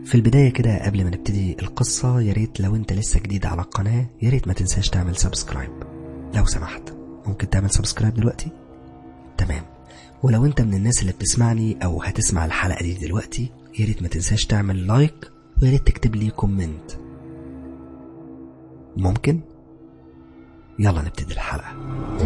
في البداية كده قبل ما نبتدي القصة يا ريت لو انت لسه جديد على القناة يا ريت ما تنساش تعمل سبسكرايب لو سمحت ممكن تعمل سبسكرايب دلوقتي تمام ولو انت من الناس اللي بتسمعني او هتسمع الحلقة دي دلوقتي يا ريت ما تنساش تعمل لايك ويا ريت تكتب لي كومنت ممكن يلا نبتدي الحلقة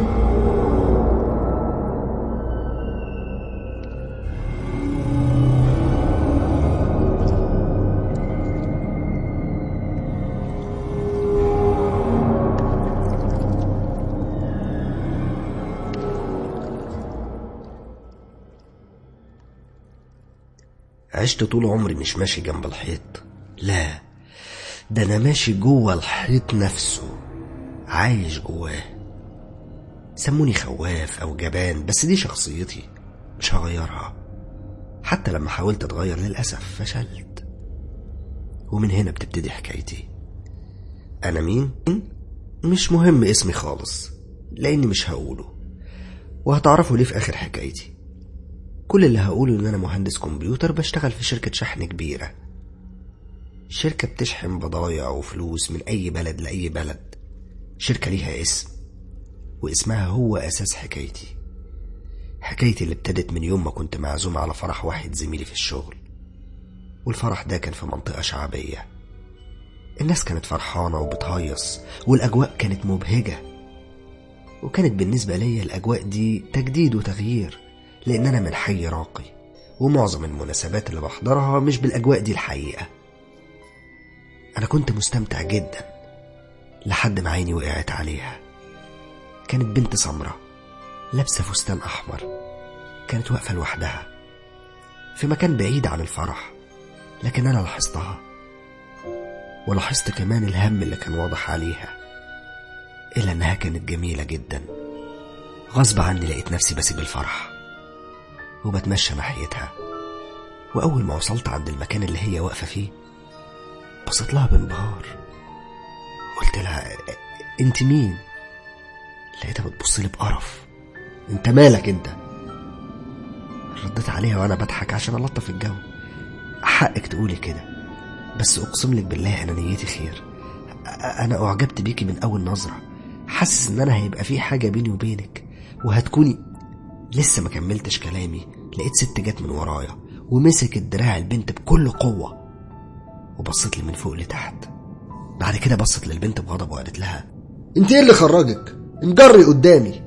عشت طول عمري مش ماشي جنب الحيط لا ده انا ماشي جوه الحيط نفسه عايش جواه سموني خواف او جبان بس دي شخصيتي مش هغيرها حتى لما حاولت اتغير للاسف فشلت ومن هنا بتبتدي حكايتي انا مين مش مهم اسمي خالص لاني مش هقوله وهتعرفوا ليه في اخر حكايتي كل اللي هقوله ان انا مهندس كمبيوتر بشتغل في شركة شحن كبيرة شركة بتشحن بضايع وفلوس من اي بلد لاي بلد شركة ليها اسم واسمها هو اساس حكايتي حكايتي اللي ابتدت من يوم ما كنت معزوم على فرح واحد زميلي في الشغل والفرح ده كان في منطقة شعبية الناس كانت فرحانة وبتهيص والأجواء كانت مبهجة وكانت بالنسبة لي الأجواء دي تجديد وتغيير لأن أنا من حي راقي ومعظم المناسبات اللي بحضرها مش بالأجواء دي الحقيقة أنا كنت مستمتع جدا لحد ما عيني وقعت عليها كانت بنت سمرة لابسة فستان أحمر كانت واقفة لوحدها في مكان بعيد عن الفرح لكن أنا لاحظتها ولاحظت كمان الهم اللي كان واضح عليها إلا إنها كانت جميلة جدا غصب عني لقيت نفسي بسيب الفرح وبتمشى ناحيتها وأول ما وصلت عند المكان اللي هي واقفة فيه بصيت لها بانبهار قلت لها انت مين لقيتها بتبص لي بقرف انت مالك انت رديت عليها وانا بضحك عشان الطف الجو حقك تقولي كده بس اقسم لك بالله انا نيتي خير انا اعجبت بيكي من اول نظره حاسس ان انا هيبقى في حاجه بيني وبينك وهتكوني لسه ما كملتش كلامي لقيت ست جت من ورايا ومسكت دراع البنت بكل قوه وبصت لي من فوق لتحت بعد كده بصت للبنت بغضب وقالت لها انت ايه اللي خرجك انجري قدامي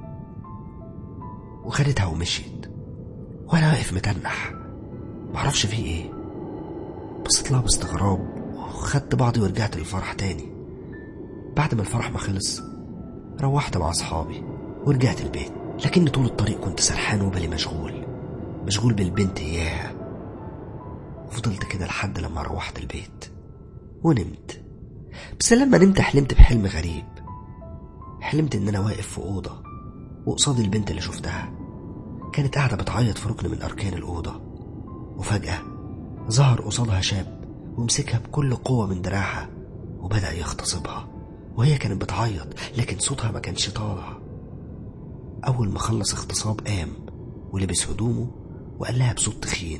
وخدتها ومشيت وانا واقف متنح معرفش فيه ايه بصيت لها باستغراب وخدت بعضي ورجعت للفرح تاني بعد ما الفرح ما خلص روحت مع اصحابي ورجعت البيت لكن طول الطريق كنت سرحان وبالي مشغول مشغول بالبنت اياها فضلت كده لحد لما روحت البيت ونمت بس لما نمت حلمت بحلم غريب حلمت ان انا واقف في اوضه وقصادي البنت اللي شفتها كانت قاعده بتعيط في ركن من اركان الاوضه وفجاه ظهر قصادها شاب ومسكها بكل قوه من دراعها وبدا يغتصبها وهي كانت بتعيط لكن صوتها ما كانش طالع اول ما خلص اغتصاب قام ولبس هدومه وقال لها بصوت تخين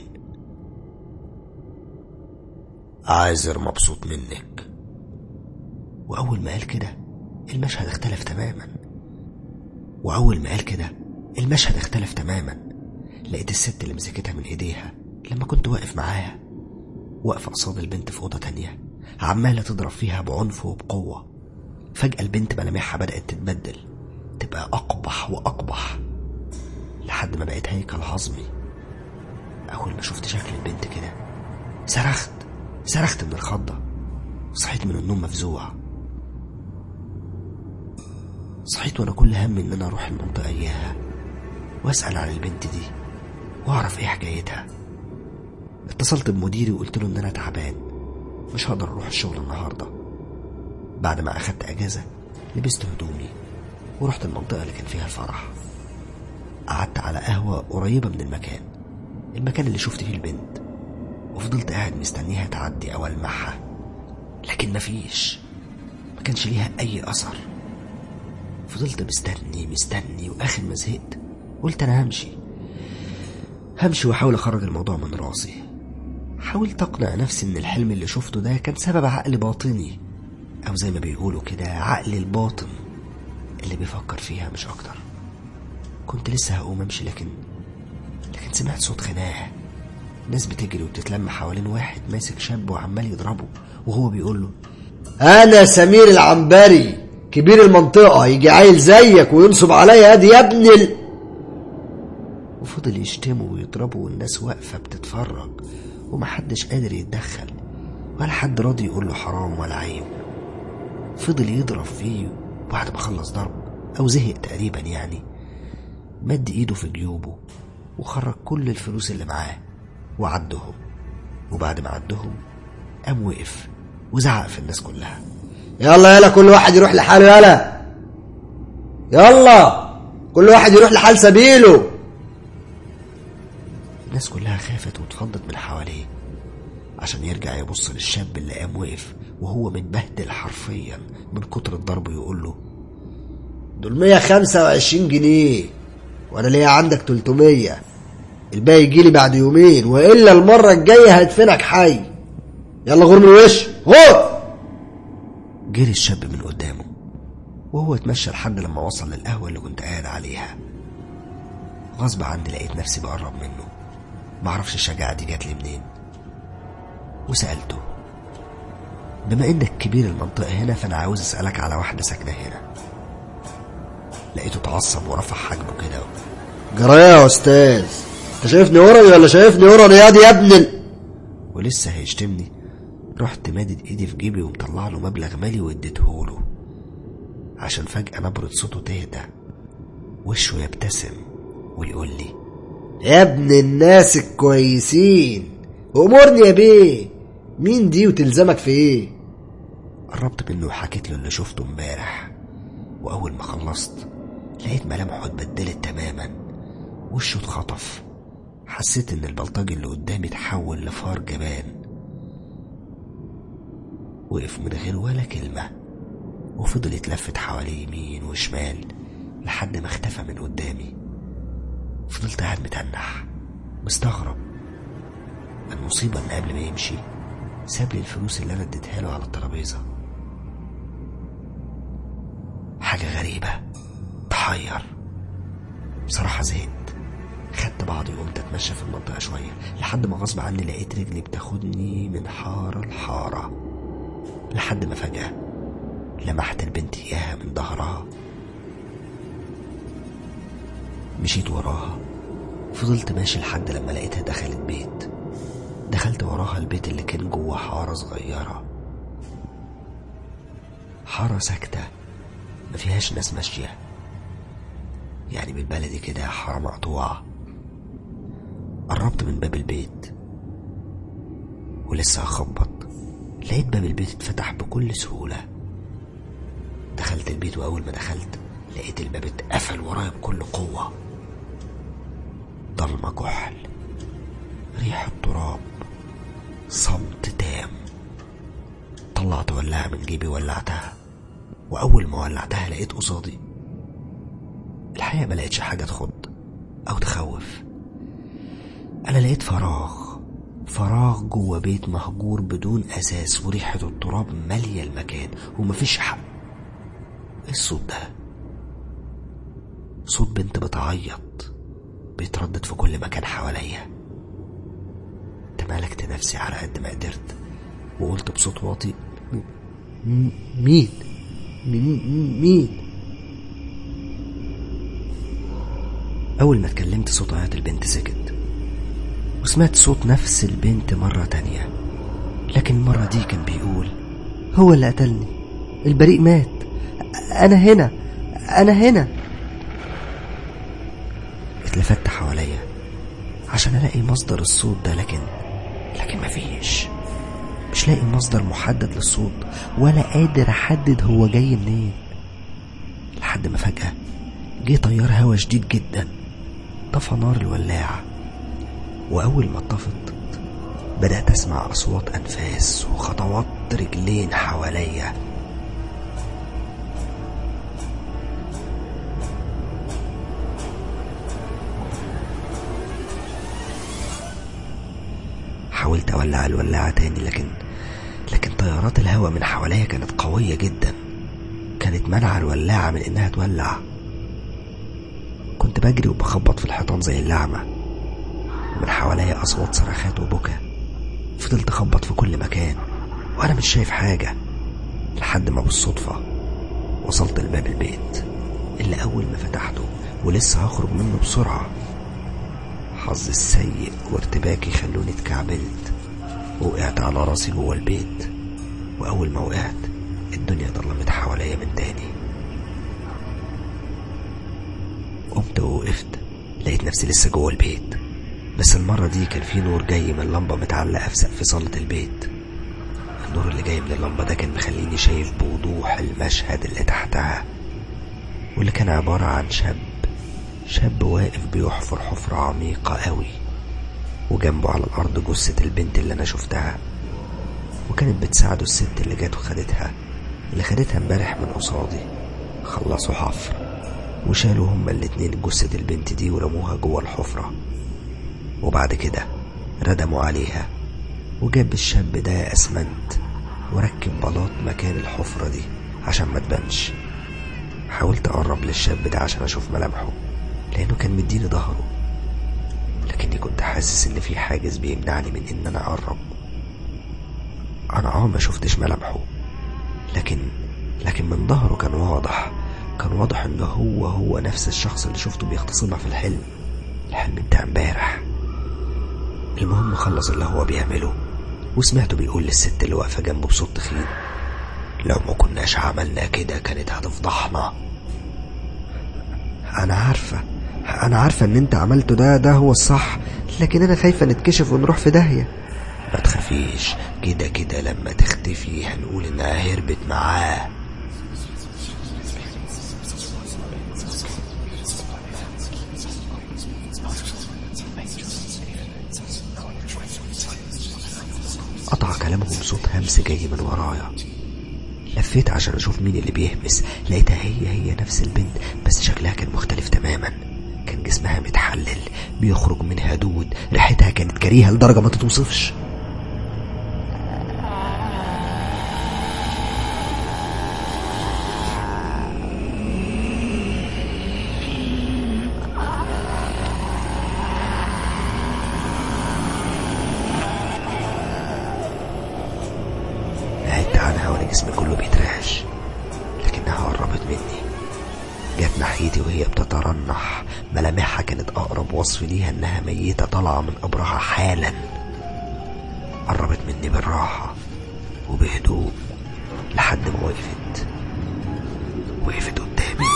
عازر مبسوط منك وأول ما قال كده المشهد اختلف تماما وأول ما قال كده المشهد اختلف تماما لقيت الست اللي مسكتها من ايديها لما كنت واقف معاها واقفة قصاد البنت في أوضة تانية عمالة تضرب فيها بعنف وبقوة فجأة البنت ملامحها بدأت تتبدل تبقى أقبح وأقبح لحد ما بقت هيكل عظمي أول ما شفت شكل البنت كده صرخت صرخت من الخضة صحيت من النوم مفزوع صحيت وانا كل هم ان انا اروح المنطقة اياها واسأل عن البنت دي واعرف ايه حكايتها اتصلت بمديري وقلت له ان انا تعبان مش هقدر اروح الشغل النهاردة بعد ما اخدت اجازة لبست هدومي ورحت المنطقة اللي كان فيها الفرح قعدت على قهوة قريبة من المكان المكان اللي شفت فيه البنت وفضلت قاعد مستنيها تعدي او المعها لكن مفيش ما كانش ليها اي اثر فضلت مستني مستني واخر ما زهقت قلت انا همشي همشي واحاول اخرج الموضوع من راسي حاولت أقنع نفسي إن الحلم اللي شفته ده كان سبب عقل باطني أو زي ما بيقولوا كده عقل الباطن اللي بيفكر فيها مش أكتر كنت لسه هقوم أمشي لكن لكن سمعت صوت خناق ناس بتجري وبتتلم حوالين واحد ماسك شاب وعمال يضربه وهو بيقول له انا سمير العنبري كبير المنطقة يجي عيل زيك وينصب عليا ادي يا ابن ال... وفضل يشتمه ويضربه والناس واقفة بتتفرج ومحدش قادر يتدخل ولا حد راضي يقول له حرام ولا عيب فضل يضرب فيه بعد ما خلص ضرب أو زهق تقريبا يعني مد إيده في جيوبه وخرج كل الفلوس اللي معاه وعدهم وبعد ما عدهم قام وقف وزعق في الناس كلها يلا يلا كل واحد يروح لحاله يلا يلا كل واحد يروح لحال سبيله الناس كلها خافت واتفضت من حواليه عشان يرجع يبص للشاب اللي قام وقف وهو متبهدل حرفيا من كتر الضرب ويقول له دول 125 جنيه وانا ليا عندك 300 الباقي يجيلي بعد يومين والا المره الجايه هدفنك حي يلا غور من الوش غور جري الشاب من قدامه وهو اتمشى لحد لما وصل للقهوة اللي كنت قاعد عليها غصب عني لقيت نفسي بقرب منه معرفش الشجاعة دي جات لي منين وسألته بما انك كبير المنطقة هنا فانا عاوز اسألك على واحدة ساكنة هنا لقيته اتعصب ورفع حاجبه كده جرايه يا استاذ انت شايفني ورا ولا شايفني ورا رياضي يا ابن ال... ولسه هيشتمني رحت مادد ايدي في جيبي ومطلع له مبلغ مالي واديته له عشان فجأة نبرة صوته تهدى وشه يبتسم ويقول لي يا ابن الناس الكويسين امرني يا بيه مين دي وتلزمك في ايه قربت منه وحكيت له اللي شفته امبارح واول ما خلصت لقيت ملامحه اتبدلت تماما وشه اتخطف حسيت ان البلطجي اللي قدامي اتحول لفار جبان وقف من غير ولا كلمة وفضل يتلفت حواليه يمين وشمال لحد ما اختفى من قدامي فضلت قاعد متنح مستغرب المصيبة ان قبل ما يمشي ساب لي الفلوس اللي انا اديتها له على الترابيزة حاجة غريبة تحير بصراحة زهقت خدت بعضي وقمت اتمشى في المنطقة شوية لحد ما غصب عني لقيت رجلي بتاخدني من حارة لحارة لحد ما فجأة لمحت البنت إياها من ظهرها مشيت وراها فضلت ماشي لحد لما لقيتها دخلت بيت دخلت وراها البيت اللي كان جوه حارة صغيرة حارة ساكتة ما فيهاش ناس ماشية يعني بالبلدي كده حارة مقطوعة قربت من باب البيت ولسه هخبط لقيت باب البيت اتفتح بكل سهولة دخلت البيت وأول ما دخلت لقيت الباب اتقفل ورايا بكل قوة ضلمة كحل ريحة تراب صمت تام طلعت ولاعة من جيبي ولعتها وأول ما ولعتها لقيت قصادي الحقيقة ما لقيتش حاجة تخض أو تخوف أنا لقيت فراغ فراغ جوه بيت مهجور بدون أساس وريحة التراب مالية المكان ومفيش حق إيه الصوت ده صوت بنت بتعيط بيتردد في كل مكان حواليا تمالكت نفسي على قد ما قدرت وقلت بصوت واطي "م- مين م- مين أول ما اتكلمت صوت عياط البنت سكت وسمعت صوت نفس البنت مرة تانية لكن المرة دي كان بيقول هو اللي قتلني البريء مات أنا هنا أنا هنا اتلفت حواليا عشان ألاقي مصدر الصوت ده لكن لكن مفيش مش لاقي مصدر محدد للصوت ولا قادر أحدد هو جاي منين لحد ما فجأة جه تيار هوا شديد جدا طفى نار الولاعة وأول ما اتطفت بدأت أسمع أصوات أنفاس وخطوات رجلين حواليا حاولت حاولت أولع الولاعة تاني لكن لكن تيارات الهواء من حواليا كانت قوية جدا كانت منع الولاعة من إنها تولع كنت بجري وبخبط في الحيطان زي اللعمة ومن حواليا أصوات صرخات وبكا فضلت أخبط في كل مكان وأنا مش شايف حاجة لحد ما بالصدفة وصلت لباب البيت اللي أول ما فتحته ولسه هخرج منه بسرعة حظي السيء وارتباكي خلوني اتكعبلت ووقعت على راسي جوه البيت وأول ما وقعت الدنيا ضلمت حواليا من تاني قمت ووقفت لقيت نفسي لسه جوه البيت بس المرة دي كان في نور جاي من لمبة متعلقة في سقف صالة البيت النور اللي جاي من اللمبة ده كان مخليني شايف بوضوح المشهد اللي تحتها واللي كان عبارة عن شاب شاب واقف بيحفر حفرة عميقة قوي وجنبه على الأرض جثة البنت اللي أنا شفتها وكانت بتساعده الست اللي جت وخدتها اللي خدتها امبارح من قصادي خلصوا حفر وشالوا هما الاتنين جثة البنت دي ورموها جوه الحفرة وبعد كده ردموا عليها وجاب الشاب ده أسمنت وركب بلاط مكان الحفرة دي عشان ما تبانش حاولت أقرب للشاب ده عشان أشوف ملامحه لأنه كان مديني ظهره لكني كنت حاسس إن في حاجز بيمنعني من إن أنا أقرب أنا آه ما شفتش ملامحه لكن لكن من ظهره كان واضح كان واضح إن هو هو نفس الشخص اللي شفته بيغتصبها في الحلم الحلم بتاع امبارح المهم خلص اللي هو بيعمله وسمعته بيقول للست اللي واقفة جنبه بصوت تخين لو ما كناش عملنا كده كانت هتفضحنا أنا عارفة أنا عارفة إن أنت عملته ده ده هو الصح لكن أنا خايفة نتكشف ونروح في داهية ما تخافيش كده كده لما تختفي هنقول انها هربت معاه قطع كلامهم صوت همس جاي من ورايا لفيت عشان اشوف مين اللي بيهمس لقيتها هي هي نفس البنت بس شكلها كان مختلف تماما كان جسمها متحلل بيخرج منها دود ريحتها كانت كريهه لدرجه ما تتوصفش بعدت عنها وانا جسمي كله بيترعش لكنها قربت مني جت ناحيتي وهي بتترنح ملامحها كانت اقرب وصف ليها انها ميتة طالعة من قبرها حالا قربت مني بالراحة وبهدوء لحد ما وقفت وقفت قدامي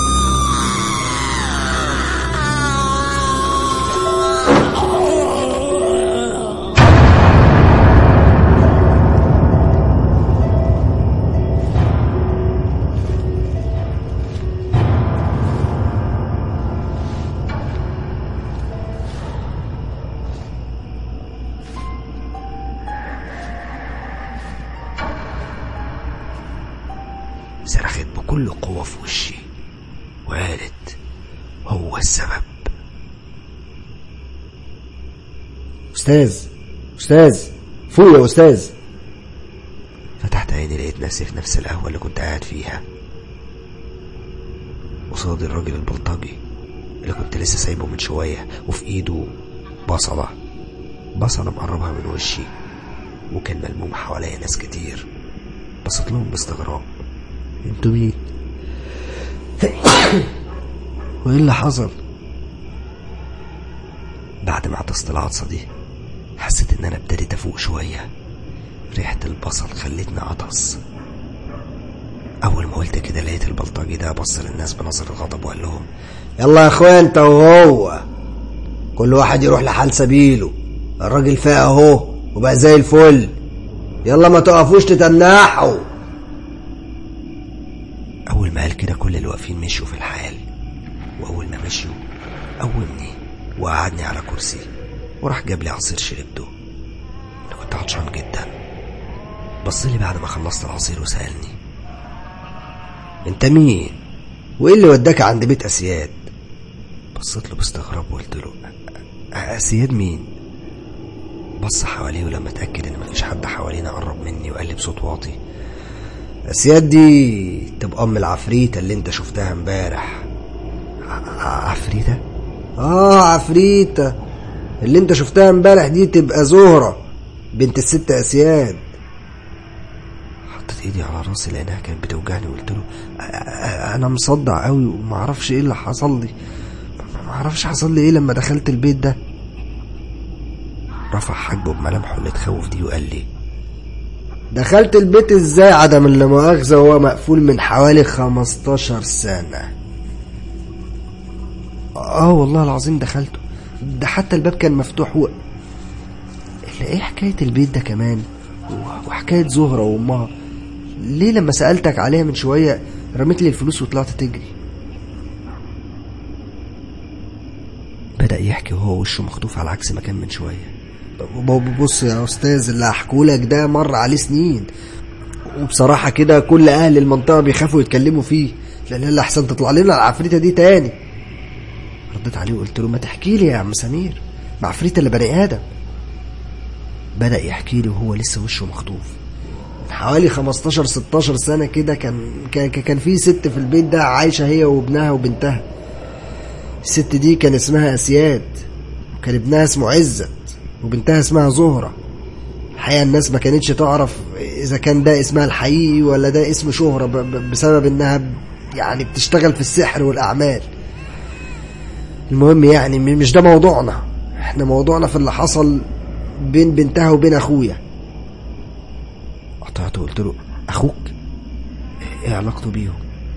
صرخت بكل قوة في وشي وقالت هو السبب أستاذ أستاذ فوق يا أستاذ فتحت عيني لقيت نفسي في نفس القهوة اللي كنت قاعد فيها قصادي الراجل البلطجي اللي كنت لسه سايبه من شوية وفي ايده بصلة بصلة مقربها من وشي وكان ملموم حواليا ناس كتير بصيت لهم باستغراب انتوا مين وايه اللي حصل بعد ما عطست العطسة دي حسيت ان انا ابتديت افوق شوية ريحة البصل خلتني عطس اول ما قلت كده لقيت البلطجي ده بص للناس بنظر غضب وقال لهم يلا يا اخويا انت وهو كل واحد يروح لحال سبيله الراجل فاق اهو وبقى زي الفل يلا ما تقفوش تتنحوا اول ما قال كده كل اللي واقفين مشوا في الحال واول ما مشوا قومني وقعدني على كرسي وراح جاب لي عصير شربته انا كنت عطشان جدا بص لي بعد ما خلصت العصير وسالني انت مين وايه اللي وداك عند بيت اسياد بصيت له باستغراب وقلت له "أ- اسياد مين بص حواليه ولما اتأكد ان مفيش حد حوالينا قرب مني وقال لي بصوت واطي اسياد دي تبقى ام العفريتة اللي انت شفتها امبارح ع- عفريتة اه عفريتة اللي انت شفتها امبارح دي تبقى زهرة بنت الست اسياد حطيت ايدي على راسي لانها كانت بتوجعني وقلت له "أ- أ- انا مصدع قوي ومعرفش ايه اللي حصل لي معرفش حصل لي ايه لما دخلت البيت ده رفع حاجبه بملامحه اللي تخوف دي وقال لي دخلت البيت ازاي عدم اللي مؤاخذة وهو مقفول من حوالي 15 سنة اه والله العظيم دخلته ده حتى الباب كان مفتوح و... الا ايه حكاية البيت ده كمان و- وحكاية زهرة وامها ليه لما سألتك عليها من شوية رميت لي الفلوس وطلعت تجري بدأ يحكي وهو وشه مخطوف على عكس ما كان من شوية ب- بص يا استاذ اللي هحكولك ده مر عليه سنين وبصراحة كده كل اهل المنطقة بيخافوا يتكلموا فيه لا لا لا احسن تطلع لنا العفريتة دي تاني رديت عليه وقلت له ما تحكي لي يا عم سمير مع عفريت اللي بني آدم بدأ يحكي لي وهو لسه وشه مخطوف من حوالي 15 16 سنة كده كان كان كان في ست في البيت ده عايشة هي وابنها وبنتها الست دي كان اسمها اسياد وكان ابنها اسمه عزت وبنتها اسمها زهرة الحقيقة الناس ما كانتش تعرف إذا كان ده اسمها الحقيقي ولا ده اسم شهرة ب- ب- بسبب إنها ب- يعني بتشتغل في السحر والأعمال المهم يعني م- مش ده موضوعنا احنا موضوعنا في اللي حصل بين بنتها وبين أخويا قطعته وقلت له أخوك إيه علاقته بيهم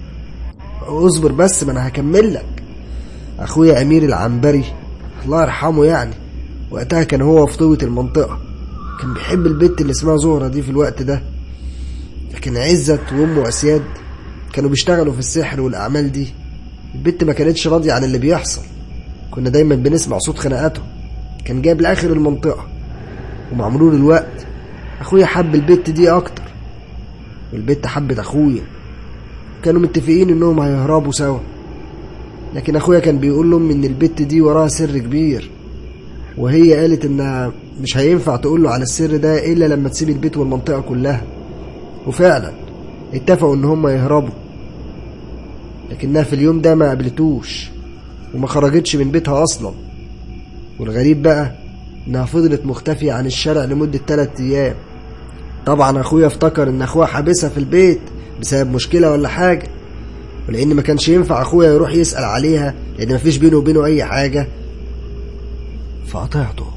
اصبر بس ما انا هكمل لك اخويا امير العنبري الله يرحمه يعني وقتها كان هو فطوة المنطقة كان بيحب البت اللي اسمها زهرة دي في الوقت ده لكن عزت وامه اسياد كانوا بيشتغلوا في السحر والاعمال دي البت ما كانتش راضية عن اللي بيحصل كنا دايما بنسمع صوت خناقاتهم كان جايب لاخر المنطقة ومع مرور الوقت اخويا حب البت دي اكتر والبت حبت اخويا كانوا متفقين انهم هيهربوا سوا لكن اخويا كان بيقول لهم ان البت دي وراها سر كبير وهي قالت انها مش هينفع تقول له على السر ده الا لما تسيب البيت والمنطقه كلها وفعلا اتفقوا ان هم يهربوا لكنها في اليوم ده ما قابلتوش وما خرجتش من بيتها اصلا والغريب بقى انها فضلت مختفيه عن الشارع لمده 3 ايام طبعا اخويا افتكر ان اخوها حابسها في البيت بسبب مشكله ولا حاجه ولان ما كانش ينفع اخويا يروح يسال عليها لان مفيش بينه وبينه اي حاجه فقطعته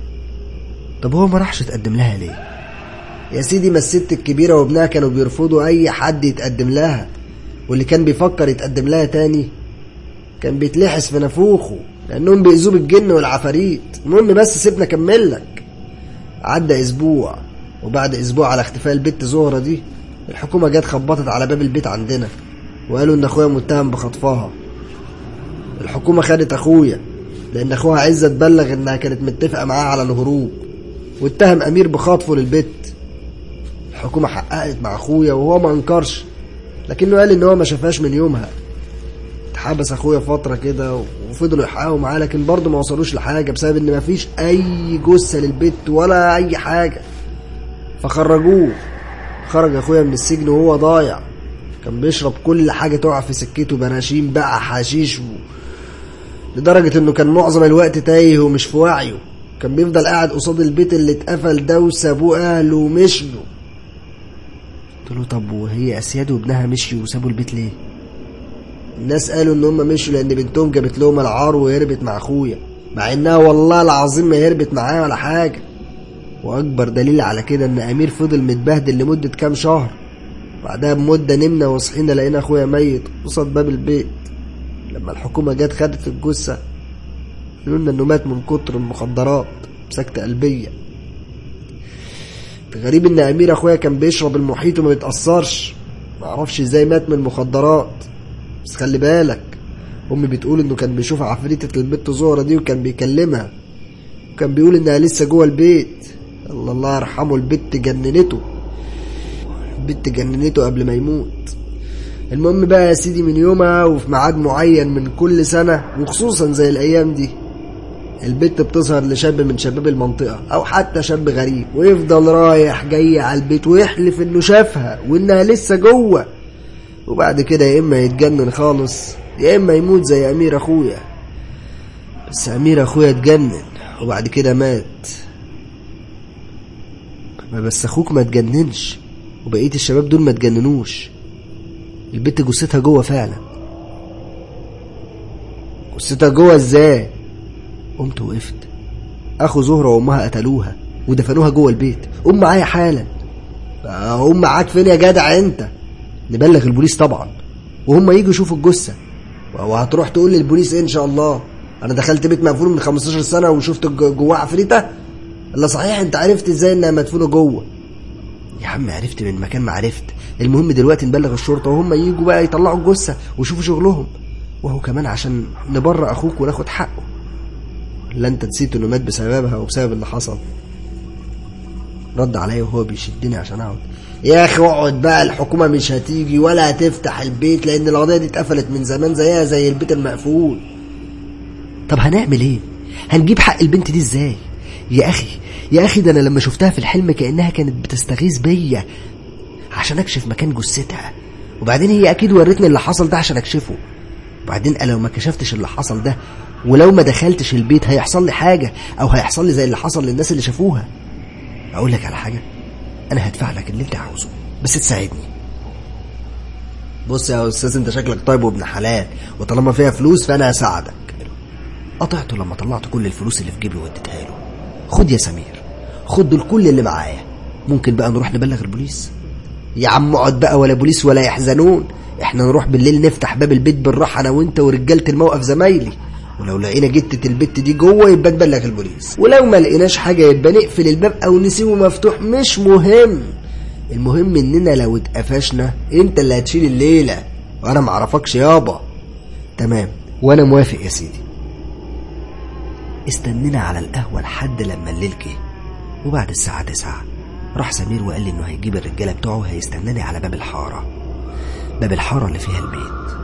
طب هو ما راحش يتقدم لها ليه يا سيدي ما الست الكبيره وابنها كانوا بيرفضوا اي حد يتقدم لها واللي كان بيفكر يتقدم لها تاني كان بيتلحس في نافوخه لانهم بيأذوه بالجن والعفاريت المهم بس سيبنا اكمل لك عدى اسبوع وبعد اسبوع على اختفاء البت زهره دي الحكومه جت خبطت على باب البيت عندنا وقالوا ان اخويا متهم بخطفها الحكومه خدت اخويا لان اخوها عزت بلغ انها كانت متفقه معاه على الهروب واتهم امير بخطفه للبت الحكومه حققت مع اخويا وهو ما انكرش لكنه قال ان هو ما شافهاش من يومها اتحبس اخويا فتره كده وفضلوا يحققوا معاه لكن برضه ما وصلوش لحاجه بسبب ان ما فيش اي جثه للبت ولا اي حاجه فخرجوه خرج اخويا من السجن وهو ضايع كان بيشرب كل حاجه تقع في سكته براشيم بقى حشيش و... لدرجه انه كان معظم الوقت تايه ومش في وعيه كان بيفضل قاعد قصاد البيت اللي اتقفل ده وسابوه اهله ومشوا قلت له طب وهي اسياد وابنها مشيوا وسابوا البيت ليه الناس قالوا ان هم مشوا لان بنتهم جابت لهم العار وهربت مع اخويا مع انها والله العظيم ما هربت معاه ولا حاجه واكبر دليل على كده ان امير فضل متبهدل لمده كام شهر بعدها بمده نمنا وصحينا لقينا اخويا ميت قصاد باب البيت لما الحكومه جت خدت الجثه قالوا لنا انه مات من كتر المخدرات بسكتة قلبيه الغريب ان امير اخويا كان بيشرب المحيط وما بيتاثرش معرفش ازاي مات من المخدرات بس خلي بالك امي بتقول انه كان بيشوف عفريتة البت زهرة دي وكان بيكلمها وكان بيقول انها لسه جوه البيت الله الله يرحمه البت جننته البت جننته قبل ما يموت المهم بقى يا سيدي من يومها وفي ميعاد معين من كل سنة وخصوصا زي الأيام دي البت بتظهر لشاب من شباب المنطقة أو حتى شاب غريب ويفضل رايح جاي على البيت ويحلف إنه شافها وإنها لسه جوه وبعد كده يا إما يتجنن خالص يا إما يموت زي أمير أخويا بس أمير أخويا اتجنن وبعد كده مات ما بس أخوك ما اتجننش وبقية الشباب دول ما اتجننوش البت جثتها جوه فعلا جثتها جوه ازاي قمت وقفت اخو زهرة وامها قتلوها ودفنوها جوه البيت قوم معايا حالا قوم معاك فين يا جدع انت نبلغ البوليس طبعا وهم يجوا يشوفوا الجثة وهتروح تقول للبوليس ايه ان شاء الله انا دخلت بيت مقفول من 15 سنة وشفت جو- جواه عفريتة الا صحيح انت عرفت ازاي انها مدفونة جوه يا عم عرفت من مكان ما عرفت المهم دلوقتي نبلغ الشرطة وهم يجوا بقى يطلعوا الجثة ويشوفوا شغلهم وهو كمان عشان نبرأ أخوك وناخد حقه لا أنت نسيت إنه مات بسببها وبسبب اللي حصل رد عليا وهو بيشدني عشان أقعد يا أخي اقعد بقى الحكومة مش هتيجي ولا هتفتح البيت لأن القضية دي اتقفلت من زمان زيها زي البيت المقفول طب هنعمل ايه هنجيب حق البنت دي ازاي يا اخي يا اخي ده انا لما شفتها في الحلم كانها كانت بتستغيث بيا عشان اكشف مكان جثتها وبعدين هي اكيد ورتني اللي حصل ده عشان اكشفه وبعدين انا لو ما كشفتش اللي حصل ده ولو ما دخلتش البيت هيحصل لي حاجه او هيحصل لي زي اللي حصل للناس اللي شافوها اقول لك على حاجه انا هدفع لك اللي انت عاوزه بس تساعدني بص يا استاذ انت شكلك طيب وابن حلال وطالما فيها فلوس فانا هساعدك قطعته لما طلعت كل الفلوس اللي في جيبي واديتها له خد يا سمير خد دول كل اللي معايا ممكن بقى نروح نبلغ البوليس يا عم اقعد بقى ولا بوليس ولا يحزنون احنا نروح بالليل نفتح باب البيت بالراحه انا وانت ورجاله الموقف زمايلي ولو لقينا جتة البت دي جوه يبقى نبلغ البوليس ولو ما لقيناش حاجه يبقى نقفل الباب او نسيبه مفتوح مش مهم المهم اننا لو اتقفشنا انت اللي هتشيل الليله وانا معرفكش يابا تمام وانا موافق يا سيدي استنينا على القهوة لحد لما الليل جه وبعد الساعة تسعة راح سمير وقال لي انه هيجيب الرجالة بتوعه هيستناني على باب الحارة باب الحارة اللي فيها البيت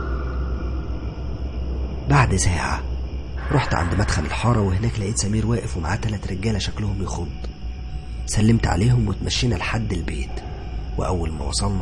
بعد ساعة رحت عند مدخل الحارة وهناك لقيت سمير واقف ومعاه تلات رجالة شكلهم يخض سلمت عليهم وتمشينا لحد البيت وأول ما وصلنا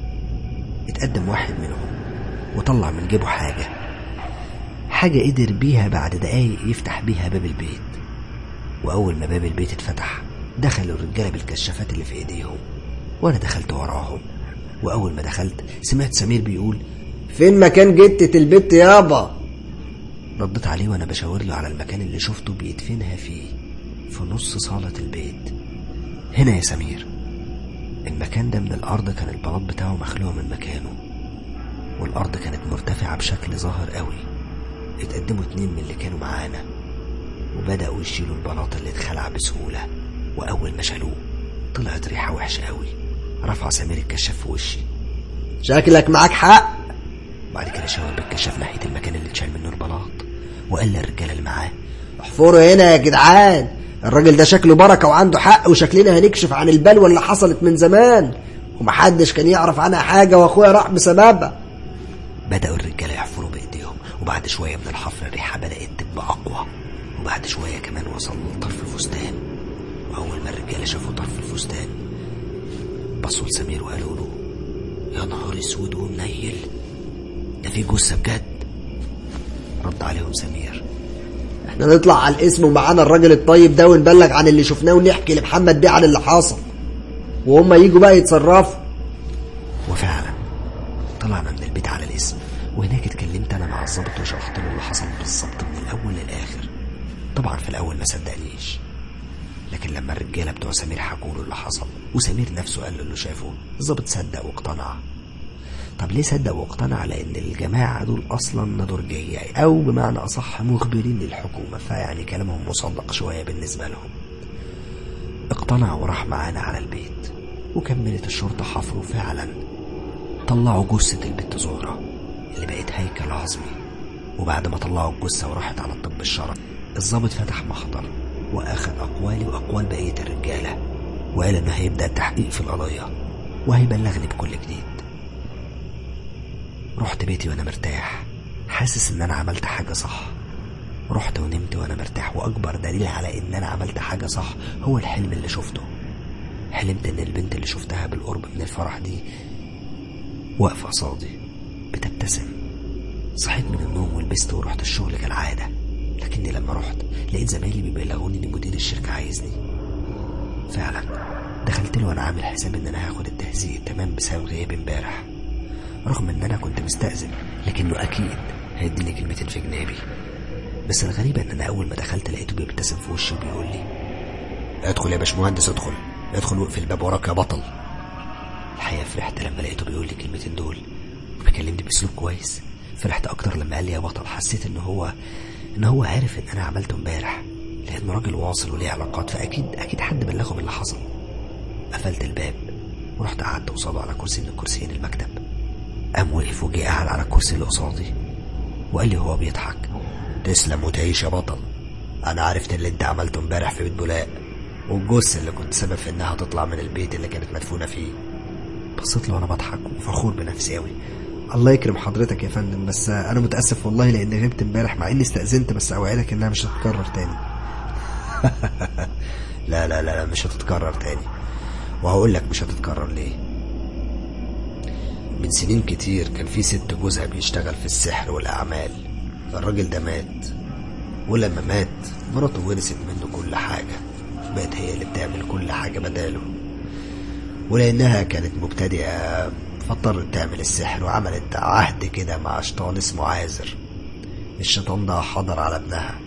اتقدم واحد منهم وطلع من جيبه حاجة حاجة قدر بيها بعد دقايق يفتح بيها باب البيت وأول ما باب البيت اتفتح دخلوا الرجالة بالكشافات اللي في إيديهم وأنا دخلت وراهم وأول ما دخلت سمعت سمير بيقول فين مكان جتة البت يابا رديت عليه وأنا بشاور له على المكان اللي شفته بيدفنها فيه في نص صالة البيت هنا يا سمير المكان ده من الأرض كان البلاط بتاعه مخلوع من مكانه والأرض كانت مرتفعة بشكل ظاهر قوي اتقدموا اتنين من اللي كانوا معانا وبدأوا يشيلوا البلاط اللي اتخلع بسهولة وأول ما شالوه طلعت ريحة وحشة قوي رفع سمير الكشاف في وشي شكلك معاك حق بعد كده شاور بالكشاف ناحية المكان اللي اتشال منه البلاط وقال للرجالة اللي معاه احفروا هنا يا جدعان الراجل ده شكله بركة وعنده حق وشكلنا هنكشف عن البلوى اللي حصلت من زمان ومحدش كان يعرف عنها حاجة واخويا راح بسببها بدأوا الرجالة يحفروا بإيديهم وبعد شوية من الحفر الريحة بدأت تبقى أقوى وبعد شوية كمان وصلوا لطرف الفستان وأول ما الرجالة شافوا طرف الفستان بصوا لسمير وقالوا له يا نهار اسود ومنيل ده في جثة بجد رد عليهم سمير احنا نطلع على الاسم ومعانا الراجل الطيب ده ونبلغ عن اللي شفناه ونحكي لمحمد بيه عن اللي حصل وهم يجوا بقى يتصرفوا وفعلا طلعنا من البيت على الاسم وهناك اتكلمت انا مع الظابط وشرحت له اللي حصل بالظبط من الاول للاخر طبعا في الاول ما صدقنيش لكن لما الرجاله بتوع سمير حكوا له اللي حصل وسمير نفسه قال له اللي شافه الظابط صدق واقتنع طب ليه صدق واقتنع لان الجماعه دول اصلا نضرجيه او بمعنى اصح مخبرين للحكومه فيعني كلامهم مصدق شويه بالنسبه لهم اقتنع وراح معانا على البيت وكملت الشرطه حفره فعلا طلعوا جثة البت زهرة اللي بقت هيكل عظمي وبعد ما طلعوا الجثة وراحت على الطب الشرعي الضابط فتح محضر وأخذ أقوالي وأقوال بقية الرجالة وقال إنه هيبدأ التحقيق في القضية وهيبلغني بكل جديد رحت بيتي وأنا مرتاح حاسس إن أنا عملت حاجة صح رحت ونمت وانا مرتاح واكبر دليل على ان انا عملت حاجة صح هو الحلم اللي شفته حلمت ان البنت اللي شفتها بالقرب من الفرح دي واقفة قصادي بتبتسم صحيت من النوم ولبست ورحت الشغل كالعادة لكني لما رحت لقيت زمايلي بيبلغوني ان مدير الشركة عايزني فعلا دخلت له وانا عامل حساب ان انا هاخد التهزيء تمام بسبب غيابي امبارح رغم ان انا كنت مستأذن لكنه اكيد هيديني كلمتين في جنابي بس الغريبة ان انا اول ما دخلت لقيته بيبتسم في وشي وبيقول لي ادخل يا باشمهندس ادخل ادخل واقفل الباب وراك يا بطل الحقيقة فرحت لما لقيته بيقول لي الكلمتين دول وبيكلمني باسلوب كويس فرحت اكتر لما قال لي يا بطل حسيت ان هو ان هو عارف ان انا عملته امبارح لانه راجل واصل وليه علاقات فاكيد اكيد حد بلغه باللي حصل قفلت الباب ورحت قعدت قصاده على كرسي من الكرسيين المكتب قام وقف وجي قاعد على الكرسي اللي قصادي وقال لي وهو بيضحك تسلم وتعيش يا بطل انا عرفت اللي انت عملته امبارح في بيت بولاق والجثة اللي كنت سبب في انها تطلع من البيت اللي كانت مدفونة فيه بصيت له وانا بضحك وفخور بنفسي قوي الله يكرم حضرتك يا فندم بس انا متاسف والله لاني غبت امبارح مع اني استاذنت بس اوعدك انها مش هتتكرر تاني لا لا لا لا مش هتتكرر تاني وهقول لك مش هتتكرر ليه من سنين كتير كان في ست جوزها بيشتغل في السحر والأعمال الراجل ده مات ولما مات مراته ورثت منه كل حاجة بقت هي اللي بتعمل كل حاجة بداله ولأنها كانت مبتدئة فاضطرت تعمل السحر وعملت عهد كده مع شيطان اسمه عازر الشيطان ده حضر على ابنها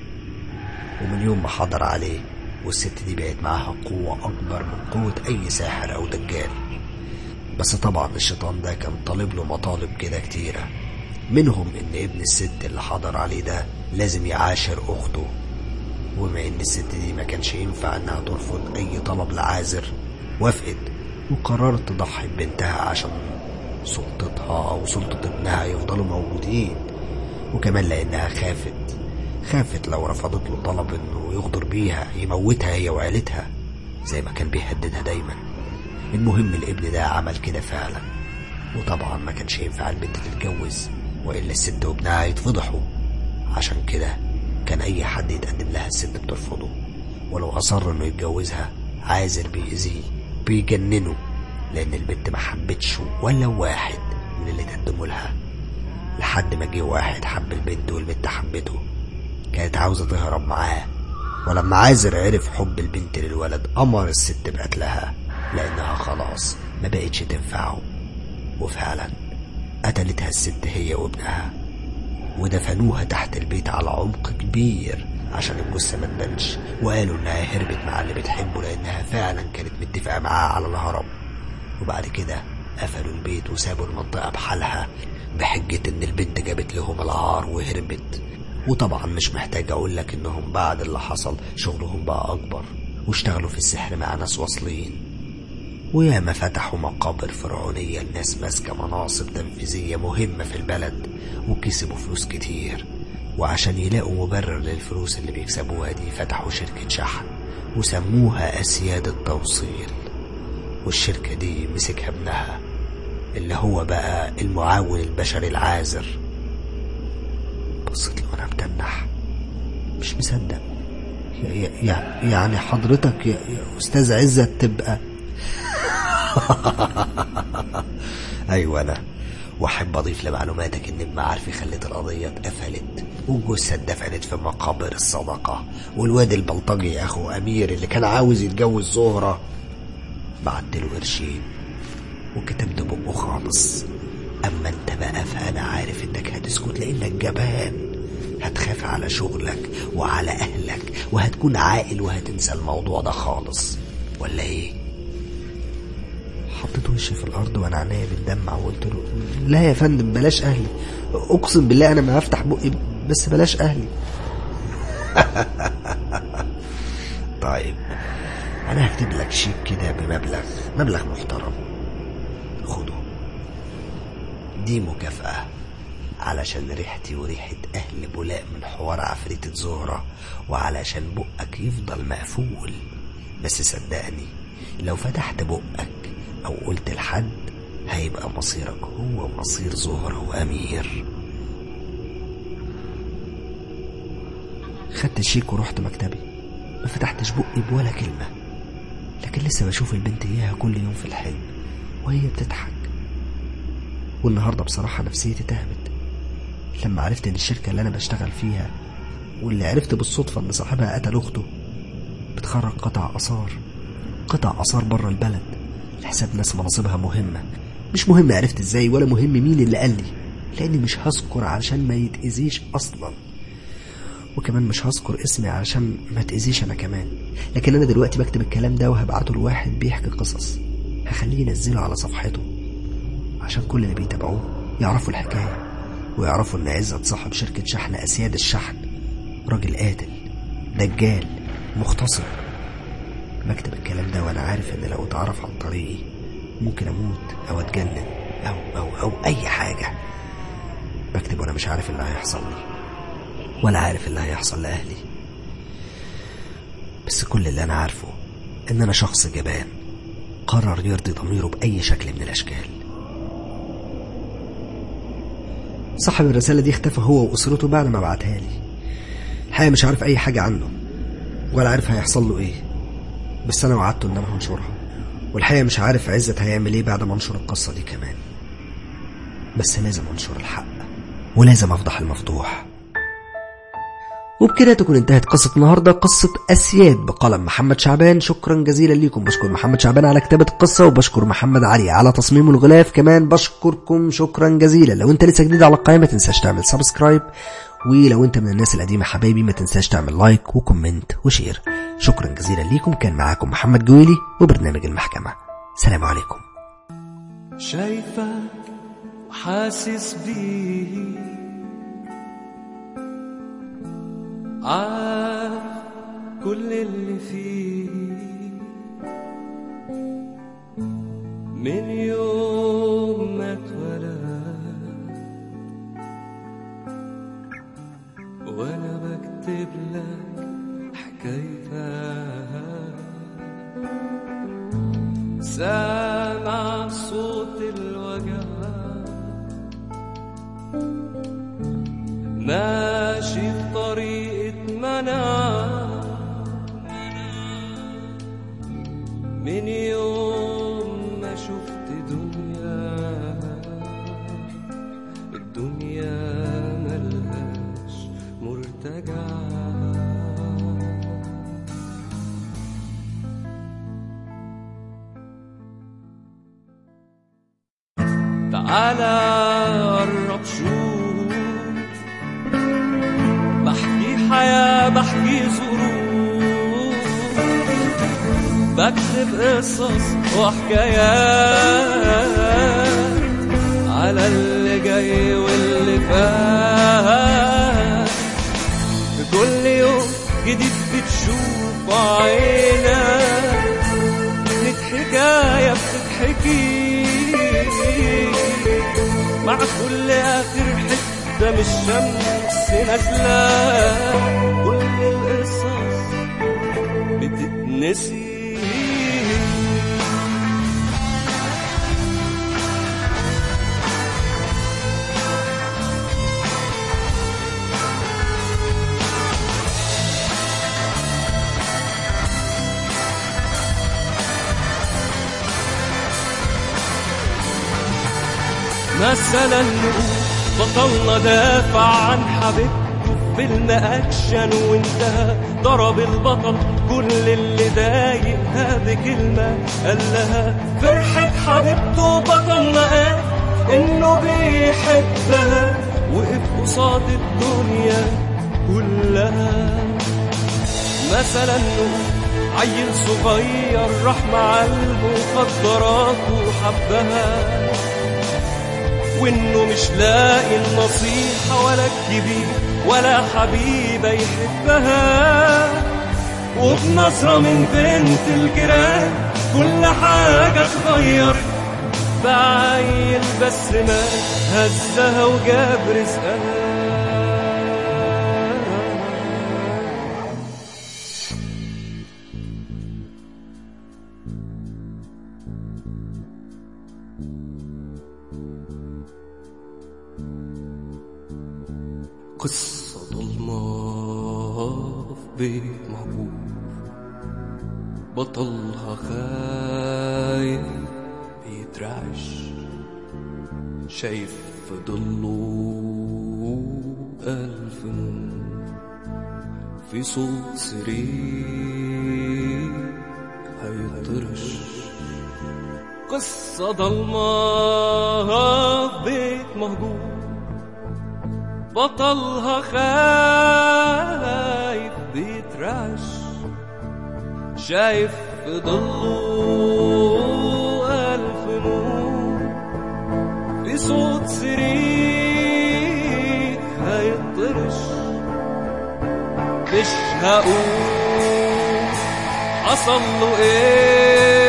ومن يوم ما حضر عليه والست دي بقت معاها قوة أكبر من قوة أي ساحر أو دجال بس طبعا الشيطان ده كان طالب له مطالب كده كتيرة منهم إن ابن الست اللي حضر عليه ده لازم يعاشر أخته وبما إن الست دي ما كانش ينفع إنها ترفض أي طلب لعازر وافقت وقررت تضحي ببنتها عشان سلطتها أو سلطة ابنها يفضلوا موجودين وكمان لأنها خافت خافت لو رفضت له طلب إنه يغدر بيها يموتها هي وعيلتها زي ما كان بيهددها دايما المهم الابن ده عمل كده فعلا وطبعا ما كانش ينفع البنت تتجوز وإلا الست وابنها يتفضحوا عشان كده كان أي حد يتقدم لها الست بترفضه ولو أصر إنه يتجوزها عازر بيأذيه بيجننه لأن البنت ما حبتش ولا واحد من اللي تقدموا لها لحد ما جه واحد حب البنت والبنت حبته كانت عاوزة تهرب معاه ولما عازر عرف حب البنت للولد أمر الست بقتلها لأنها خلاص ما بقتش تنفعه وفعلا قتلتها الست هي وابنها ودفنوها تحت البيت على عمق كبير عشان الجثة ما تبانش وقالوا إنها هربت مع اللي بتحبه لأنها فعلا كانت متفقة معاه على الهرب وبعد كده قفلوا البيت وسابوا المنطقة بحالها بحجة إن البنت جابت لهم العار وهربت وطبعا مش محتاج أقول لك إنهم بعد اللي حصل شغلهم بقى أكبر واشتغلوا في السحر مع ناس واصلين وياما فتحوا مقابر فرعونية لناس ماسكة مناصب تنفيذية مهمة في البلد وكسبوا فلوس كتير وعشان يلاقوا مبرر للفلوس اللي بيكسبوها دي فتحوا شركة شحن وسموها أسياد التوصيل والشركة دي مسكها ابنها اللي هو بقى المعاون البشري العازر بصيت له وانا متنح مش مصدق يا- يا- يعني حضرتك يا, يا استاذ عزت تبقى ايوه انا واحب اضيف لمعلوماتك ان بمعارفي خلت القضيه اتقفلت والجثه اتدفنت في مقابر الصدقه والواد البلطجي اخو امير اللي كان عاوز يتجوز زهره بعت له قرشين وكتبت بقه خالص اما انت بقى فانا عارف انك هتسكت لانك جبان هتخاف على شغلك وعلى اهلك وهتكون عاقل وهتنسى الموضوع ده خالص ولا ايه حطيت وشي في الارض وانا عينيا بتدمع وقلت له لا يا فندم بلاش اهلي اقسم بالله انا ما هفتح بقي بس بلاش اهلي طيب انا هكتب لك شيك كده بمبلغ مبلغ محترم خده دي مكافأة علشان ريحتي وريحة أهل بولاق من حوار عفريتة زهرة وعلشان بقك يفضل مقفول بس صدقني لو فتحت بقك أو قلت لحد هيبقى مصيرك هو مصير زهرة وأمير خدت الشيك ورحت مكتبي ما فتحتش بقي بولا كلمة لكن لسه بشوف البنت إياها كل يوم في الحلم وهي بتضحك والنهاردة بصراحة نفسيتي تهبت لما عرفت إن الشركة اللي أنا بشتغل فيها واللي عرفت بالصدفة إن صاحبها قتل أخته بتخرج قطع آثار قطع آثار بره البلد لحساب ناس مناصبها مهمة مش مهم عرفت ازاي ولا مهم مين اللي قال لي لاني مش هذكر علشان ما يتأذيش اصلا وكمان مش هذكر اسمي علشان ما تأذيش انا كمان لكن انا دلوقتي بكتب الكلام ده وهبعته لواحد بيحكي قصص هخليه ينزله على صفحته عشان كل اللي بيتابعوه يعرفوا الحكاية ويعرفوا ان عزت صاحب شركة شحن اسياد الشحن راجل قاتل دجال مغتصب بكتب الكلام ده وانا عارف ان لو اتعرف عن طريقي ممكن اموت او اتجنن او او او اي حاجه بكتب وانا مش عارف اللي هيحصل لي ولا عارف اللي هيحصل لاهلي بس كل اللي انا عارفه ان انا شخص جبان قرر يرضي ضميره باي شكل من الاشكال صاحب الرساله دي اختفى هو واسرته بعد ما بعتها لي الحقيقه مش عارف اي حاجه عنه ولا عارف هيحصل له ايه بس انا وعدته ان انا هنشرها والحقيقه مش عارف عزت هيعمل ايه بعد ما انشر القصه دي كمان بس لازم انشر الحق ولازم افضح المفضوح وبكده تكون انتهت قصة النهاردة قصة أسياد بقلم محمد شعبان شكرا جزيلا ليكم بشكر محمد شعبان على كتابة القصة وبشكر محمد علي على تصميم الغلاف كمان بشكركم شكرا جزيلا لو انت لسه جديد على القائمة تنساش تعمل سبسكرايب ولو انت من الناس القديمة حبايبي ما تنساش تعمل لايك وكومنت وشير شكرا جزيلا ليكم كان معاكم محمد جويلي وبرنامج المحكمة سلام عليكم شايفك وحاسس بيه عارف كل اللي فيه من يوم ما اتولد وانا بكتب لك حكايتك سامع صوت الوجع ماشي في طريقة منع من يوم ما شفت دنيا الدنيا ملهاش مرتجع تعالى قرب شوف بحكي حياة بحكي ظروف بكتب قصص وحكايات على اللي جاي واللي فات في كل يوم جديد بتشوف عينك لك حكاية بتتحكي مع كل آخر حتة من الشمس نازلة كل القصص بتتنسي مثلا نقول بطلنا دافع عن حبيبته في فيلم اكشن وانتهى ضرب البطل كل اللي ضايقها بكلمه قال لها فرحه حبيبته بطلنا قال انه بيحبها وقف قصاد الدنيا كلها مثلا نقول عيل صغير راح مع المخدرات وحبها وانه مش لاقي النصيحة ولا الكبير ولا حبيبة يحبها وبنظرة من بنت الجيران كل حاجة اتغيرت بعيل بس ما هزها وجاب رزقها قصة ضلمة بيت مهجور بطلها خايف بيترعش شايف في ضله ألف نور في صوت سرير هيطرش قصة ضلمة في بيت مهجور بطلها خايف بيترعش شايف في ضله ألف نور في صوت سرير هيطرش مش هقول حصل له ايه